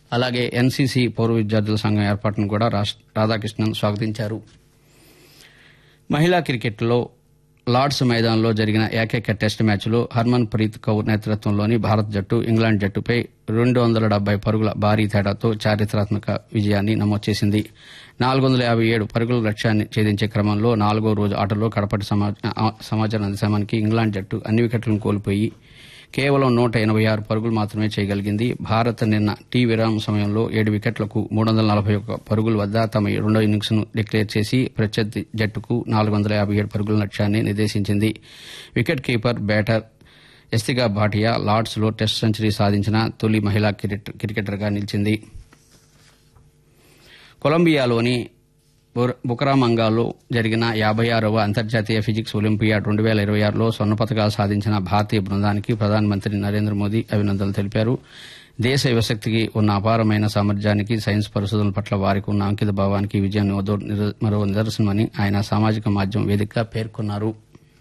అలాగే ఎన్సీసీ పౌర విద్యార్థుల సంఘం ఏర్పాటును కూడా రాష్ట్ర- రాధాకృష్ణన్ స్వాగతించారు మహిళా క్రికెట్లో లార్డ్స్ మైదానంలో జరిగిన ఏకైక టెస్ట్ మ్యాచ్లో హర్మన్ ప్రీత్ కౌర్ నేతృత్వంలోని భారత జట్టు ఇంగ్లాండ్ జట్టుపై రెండు వందల డెబ్బై పరుగుల భారీ తేడాతో చారిత్రాత్మక విజయాన్ని నమోదు చేసింది నాలుగు వందల యాభై ఏడు పరుగుల లక్ష్యాన్ని ఛేదించే క్రమంలో నాలుగో రోజు ఆటలో కడపటి సమా- ఆ- సమాచారం అందించామానికి ఇంగ్లాండ్ జట్టు అన్ని వికెట్లను కోల్పోయి కేవలం నూట ఎనబై ఆరు పరుగులు మాత్రమే చేయగలిగింది భారత్ నిన్న టీ విరామం సమయంలో ఏడు వికెట్లకు మూడు వందల నలభై ఒక్క పరుగుల వద్ద తమ రెండో ఇన్నింగ్స్ ను డిక్లేర్ చేసి ప్రత్యర్థి జట్టుకు నాలుగు వందల యాభై ఏడు పరుగుల లక్ష్యాన్ని నిర్దేశించింది wicket keeper batter Yastika Bhatia Lord's లో టెస్ట్ సెంచరీ సాధించిన తొలి మహిళా క్రికెట్- క్రికెటర్గా నిలిచింది కొలంబియాలోని బుర- బుకరామంగాలో జరిగిన యాభై ఆరవ అంతర్జాతీయ ఫిజిక్స్ ఒలింపియాడ్ రెండు వేల ఇరవై ఆరులో స్వర్ణ పథకాలు సాధించిన భారతీయ బృందానికి ప్రధానమంత్రి నరేంద్ర మోదీ అభినందనలు తెలిపారు దేశ యువశక్తికి ఉన్న అపారమైన సామర్థ్యానికి సైన్స్ పరిశోధనల పట్ల వారికి ఉన్న అంకిత భావానికి ఈ విజయం మరో- మరో నిదర్శనమని ఆయన సామాజిక మాధ్యమం వేదికగా పేర్కొన్నారు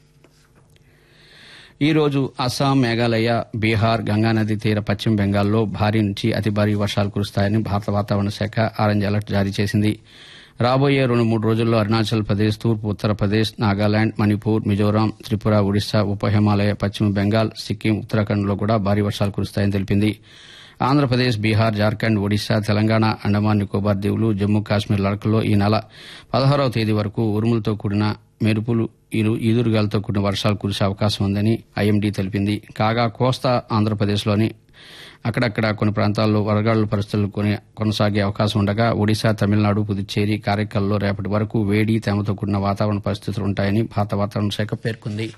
ఈ రోజు అస్సాం మేఘాలయ బీహార్ గంగానది తీర పశ్చిమ బెంగాల్లో భారీ నుంచి అతి భారీ వర్షాలు కురుస్తాయని భారత వాతావరణ శాఖ ఆరెంజ్ అలర్ట్ జారీ చేసింది రాబోయే రెండు మూడు రోజుల్లో అరుణాచల్ ప్రదేశ్ తూర్పు ఉత్తరప్రదేశ్ నాగాలాండ్ మణిపూర్ మిజోరాం త్రిపుర ఒడిశా ఉప హిమాలయ పశ్చిమ బెంగాల్ సిక్కిం ఉత్తరాఖండ్లో కూడా భారీ వర్షాలు కురుస్తాయని తెలిపింది ఆంధ్రప్రదేశ్ బీహార్ జార్ఖండ్ ఒడిశా తెలంగాణ అండమాన్ నికోబార్ దీవులు జమ్మూ కాశ్మీర్ లడఖ్లో ఈ నెల పదహారవ తేదీ వరకు ఉరుములతో కూడిన మెరుపులు ఇరు- ఈదురుగాలతో కూడిన వర్షాలు కురిసే అవకాశం ఉందని ఐఎండీ తెలిపింది కాగా కోస్తా ఆంధ్రప్రదేశ్లోని అక్కడక్కడ కొన్ని ప్రాంతాల్లో వరగాళ్ల పరిస్థితులు కొని కొనసాగే అవకాశం ఉండగా ఒడిశా తమిళనాడు పుదుచ్చేరి కారైక్కల్లో రేపటి వరకు వేడి తేమతో కూడిన వాతావరణ పరిస్థితులు ఉంటాయని భారత వాతావరణ శాఖ పేర్కొంది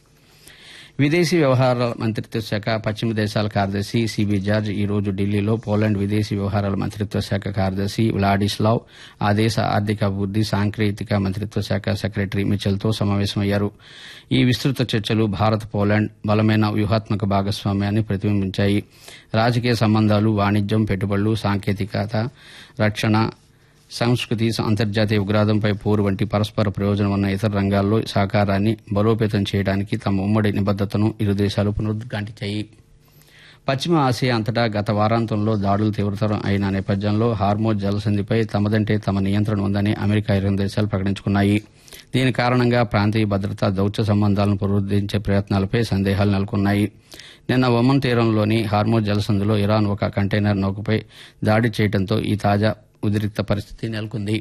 విదేశీ వ్యవహారాల మంత్రిత్వ శాఖ పశ్చిమ దేశాల కార్యదర్శి సిబి జార్జ్ ఈ రోజు ఢిల్లీలో పోలాండ్ విదేశీ వ్యవహారాల మంత్రిత్వ శాఖ కార్యదర్శి వ్లాడిస్లావ్ ఆ దేశ ఆర్థిక అభివృద్ది సాంకేతిక మంత్రిత్వ శాఖ సెక్రటరీ మిచెల్తో సమావేశమయ్యారు ఈ విస్తృత చర్చలు భారత్ పోలాండ్ బలమైన వ్యూహాత్మక భాగస్వామ్యాన్ని ప్రతిబింబించాయి రాజకీయ సంబంధాలు వాణిజ్యం పెట్టుబడులు సాంకేతికత రక్షణ సంస్కృతి అంతర్జాతీయ ఉగ్రవాదంపై పోరు వంటి పరస్పర ప్రయోజనం ఉన్న ఇతర రంగాల్లో సహకారాన్ని బలోపేతం చేయడానికి తమ ఉమ్మడి నిబద్దతను ఇరు దేశాలు పునరుద్ఘాటించాయి పశ్చిమ ఆసియా అంతటా గత వారాంతంలో దాడులు తీవ్రతరం అయిన నేపథ్యంలో హార్మోజ్ జలసంధిపై తమదంటే తమ నియంత్రణ ఉందని అమెరికా ఇరవై దేశాలు ప్రకటించుకున్నాయి దీని కారణంగా ప్రాంతీయ భద్రత దౌత్య సంబంధాలను పునరుద్దరించే ప్రయత్నాలపై సందేహాలు నెలకొన్నాయి నిన్న ఒమన్ తీరంలోని హార్మోజ్ జలసంధిలో ఇరాన్ ఒక కంటైనర్ నౌకపై దాడి చేయడంతో ఈ తాజా ఉద్రిక్త పరిస్థితి నెలకొంది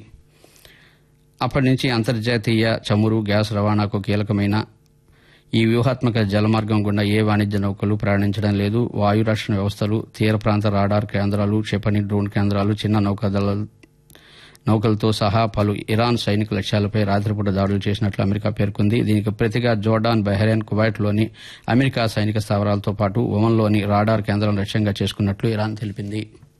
అప్పటి నుంచి అంతర్జాతీయ చమురు గ్యాస్ రవాణాకు కీలకమైన ఈ వ్యూహాత్మక జలమార్గం గుండా ఏ వాణిజ్య నౌకలు ప్రయాణించడం లేదు వాయు రక్షణ వ్యవస్థలు తీర ప్రాంత రాడార్ కేంద్రాలు క్షిపణి డ్రోన్ కేంద్రాలు చిన్న నౌకాదళ నౌకలతో సహా పలు ఇరాన్ సైనిక లక్ష్యాలపై రాత్రిపూట దాడులు చేసినట్లు అమెరికా పేర్కొంది దీనికి ప్రతిగా జోర్డాన్ బహ్రెయిన్ కువైట్లోని అమెరికా సైనిక స్థావరాలతో పాటు ఒమన్లోని రాడార్ కేంద్రం లక్ష్యంగా చేసుకున్నట్లు ఇరాన్ తెలిపింది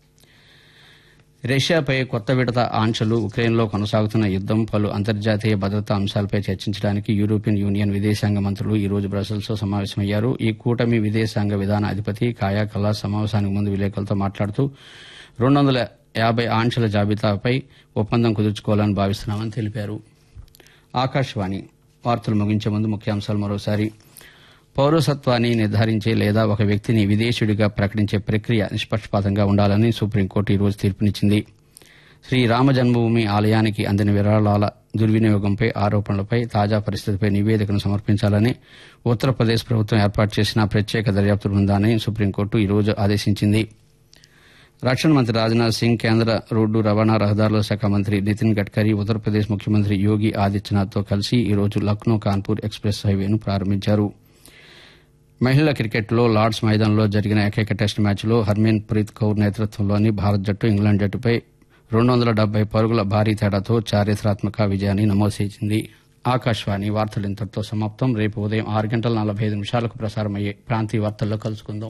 రష్యాపై కొత్త విడత ఆంక్షలు ఉక్రెయిన్లో కొనసాగుతున్న యుద్దం పలు అంతర్జాతీయ భద్రతా అంశాలపై చర్చించడానికి యూరోపియన్ యూనియన్ విదేశాంగ మంత్రులు ఈ రోజు బ్రసెల్స్లో సమావేశమయ్యారు ఈ కూటమి విదేశాంగ విధాన అధిపతి కాయా కల్లాస్ సమావేశానికి ముందు విలేకరులతో మాట్లాడుతూ రెండు వందల యాభై ఆంక్షల జాబితాపై ఒప్పందం కుదుర్చుకోవాలని భావిస్తున్నామని తెలిపారు ఆకాశవాణి వార్తలు ముగించే ముందు ముఖ్యాంశాలు మరోసారి పౌరసత్వాన్ని నిర్ధారించే లేదా ఒక వ్యక్తిని విదేశీయుడిగా ప్రకటించే ప్రక్రియ నిష్పక్షపాతంగా ఉండాలని సుప్రీంకోర్టు ఈ రోజు తీర్పునిచ్చింది శ్రీ రామ జన్మభూమి ఆలయానికి అందిన విరాళాల దుర్వినియోగంపై ఆరోపణలపై తాజా పరిస్థితిపై నివేదికను సమర్పించాలని ఉత్తరప్రదేశ్ ప్రభుత్వం ఏర్పాటు చేసిన ప్రత్యేక దర్యాప్తు బృందాన్ని సుప్రీంకోర్టు ఈ రోజు ఆదేశించింది రక్షణ మంత్రి రాజ్నాథ్ సింగ్ కేంద్ర రోడ్డు రవాణా రహదారుల శాఖ మంత్రి నితిన్ గడ్కరీ ఉత్తరప్రదేశ్ ముఖ్యమంత్రి యోగి ఆదిత్యనాథ్తో కలిసి ఈ రోజు లక్నో కాన్పూర్ ఎక్స్ప్రెస్ హైవేను ప్రారంభించారు మహిళల క్రికెట్లో లార్డ్స్ మైదానంలో జరిగిన ఏకైక టెస్ట్ మ్యాచ్లో హర్మీన్ ప్రీత్ కౌర్ నేతృత్వంలోని భారత జట్టు ఇంగ్లాండ్ జట్టుపై రెండు వందల డెబ్బై పరుగుల భారీ తేడాతో చారిత్రాత్మక విజయాన్ని నమోదు చేసింది ఆకాశవాణి వార్తలు ఇంతటితో సమాప్తం రేపు ఉదయం ఆరు గంటల నలభై ఐదు నిమిషాలకు ప్రసారమయ్యే ప్రాంతీయ వార్తల్లో కలుసుకుందాం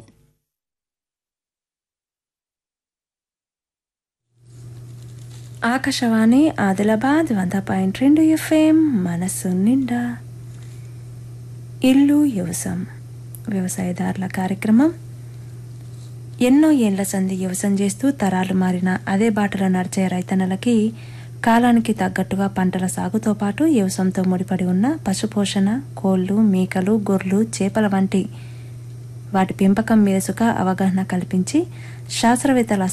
ఆకాశవాణి ఆదిలాబాద్ వంద పాయింట్ రెండు ఎఫ్ఎం మనసు నిండా ఇల్లు వ్యవసాయం వ్యవసాయదారుల కార్యక్రమం ఎన్నో ఏళ్ల సంధి వ్యవసాయం చేస్తూ తరాలు మారిన అదే బాటలో నడిచే రైతన్నలకి కాలానికి తగ్గట్టుగా పంటల సాగుతో పాటు వ్యవసాయంతో ముడిపడి ఉన్న పశుపోషణ కోళ్లు మేకలు గొర్రెలు చేపల వంటి వాటి పెంపకం మీదసుగా అవగాహన కల్పించి శాస్త్రవేత్తల